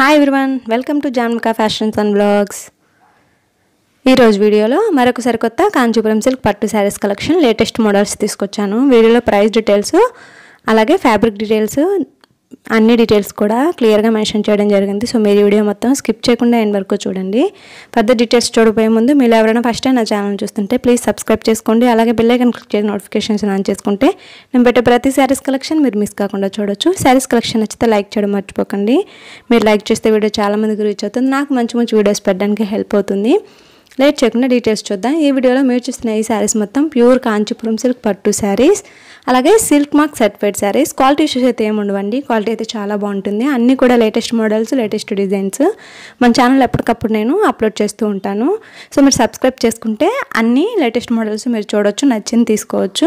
hi everyone welcome to Janmika fashions and blogs ఈరోజు వీడియోలో మరొక సరికొత్త కాంచీపురం సిల్క్ పట్టు శారీస్ కలెక్షన్ లేటెస్ట్ మోడల్స్ తీసుకొచ్చాను వీడియోలో ప్రైస్ డీటెయిల్స్ అలాగే ఫ్యాబ్రిక్ డీటెయిల్స్ అన్ని డీటెయిల్స్ కూడా క్లియర్గా మెన్షన్ చేయడం జరిగింది సో మీరు ఈ వీడియో మొత్తం స్కిప్ చేయకుండా ఎండ్ వరకు చూడండి పెద్ద డీటెయిల్స్ చూడబోయే ముందు మీరు ఎవరైనా ఫస్ట్ టైం నా ఛానల్ చూస్తుంటే ప్లీజ్ సబ్స్క్రైబ్ చేసుకోండి అలాగే బెల్ ఐకన్ క్లిక్ చేసి నోటిఫికేషన్స్ ఆన్ చేసుకుంటే నేను పెట్టే ప్రతి శారీస్ కలెక్షన్ మీరు మిస్ కాకుండా చూడొచ్చు శారీస్ కలెక్షన్ నచ్చితే లైక్ చేయడం మర్చిపోకండి మీరు లైక్ చేస్తే వీడియో చాలా మందికి రీచ్ అవుతుంది నాకు మంచి మంచి వీడియోస్ పెట్టడానికి హెల్ప్ అవుతుంది లేట్ చేయకుండా డీటెయిల్స్ చూద్దాం ఈ వీడియోలో మీరు చూస్తున్న ఈ శారీస్ మొత్తం ప్యూర్ కాంచీపురం సిల్క్ పట్టు శారీస్ అలాగే silk mark certified saris quality issues అయితే ఏమి ఉండవండి క్వాలిటీ అయితే చాలా బాగుంటుంది అన్నీ కూడా లేటెస్ట్ మోడల్స్ లేటెస్ట్ డిజైన్స్ మన ఛానల్ ఎప్పటికప్పుడు నేను అప్లోడ్ చేస్తూ ఉంటాను సో మీరు సబ్స్క్రైబ్ చేసుకుంటే అన్ని లేటెస్ట్ మోడల్స్ మీరు చూడొచ్చు నచ్చింది తీసుకోవచ్చు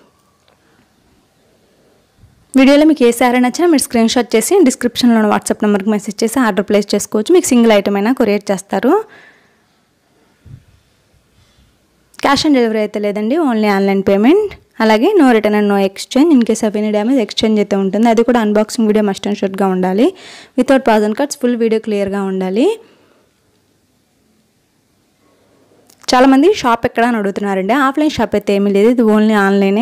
వీడియోలో మీకు ఏ శారీ నచ్చినా మీరు స్క్రీన్ షాట్ చేసి డిస్క్రిప్షన్లో వాట్సాప్ నెంబర్కి మెసేజ్ చేసి ఆర్డర్ ప్లేస్ చేసుకోవచ్చు మీకు సింగిల్ ఐటమ్ అయినా కొరియర్ చేస్తారు క్యాష్ ఆన్ డెలివరీ అయితే లేదండి ఓన్లీ ఆన్లైన్ పేమెంట్ అలాగే no return and no exchange in case of any damage exchange అయితే ఉంటుంది అది కూడా అన్బాక్సింగ్ వీడియో మస్ట్ అండ్ షూట్గా ఉండాలి without pause and cuts full video క్లియర్గా ఉండాలి చాలామంది షాప్ ఎక్కడ అని అడుగుతున్నారండి ఆఫ్లైన్ షాప్ అయితే ఏమీ లేదు ఇది ఓన్లీ ఆన్లైనే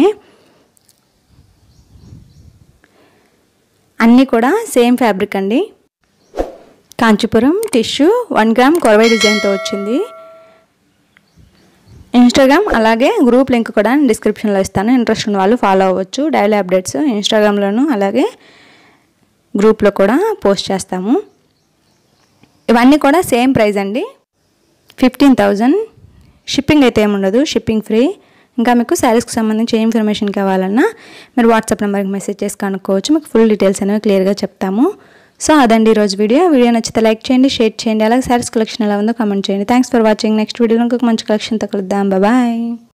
అన్నీ కూడా సేమ్ ఫ్యాబ్రిక్ అండి Kanchipuram tissue one gram Korvai డిజైన్తో వచ్చింది ఇన్స్టాగ్రామ్ అలాగే గ్రూప్ లింక్ కూడా డిస్క్రిప్షన్లో ఇస్తాను ఇంట్రెస్ట్ ఉన్న వాళ్ళు ఫాలో అవ్వచ్చు డైలీ అప్డేట్స్ ఇన్స్టాగ్రామ్లోను అలాగే గ్రూప్లో కూడా పోస్ట్ చేస్తాము ఇవన్నీ కూడా సేమ్ ప్రైస్ అండి ఫిఫ్టీన్ థౌజండ్ షిప్పింగ్ అయితే ఏముండదు షిప్పింగ్ ఫ్రీ ఇంకా మీకు శారీస్కి సంబంధించి ఏ ఇన్ఫర్మేషన్ కావాలన్నా మీరు వాట్సాప్ నెంబర్కి మెసేజ్ చేసి కనుక్కోవచ్చు మీకు ఫుల్ డీటెయిల్స్ అనేవి క్లియర్గా చెప్తాము సో అదండి ఈరోజు వీడియో వీడియో నచ్చితే లైక్ చేయండి షేర్ చేయండి అలాగే శారీస్ కలెక్షన్ ఎలా ఉందో కామెంట్ చేయండి థ్యాంక్స్ ఫర్ వాచింగ్ నెక్స్ట్ వీడియోలో ఇంకొక మంచి కలెక్షన్తో కలుద్దాం బాయ్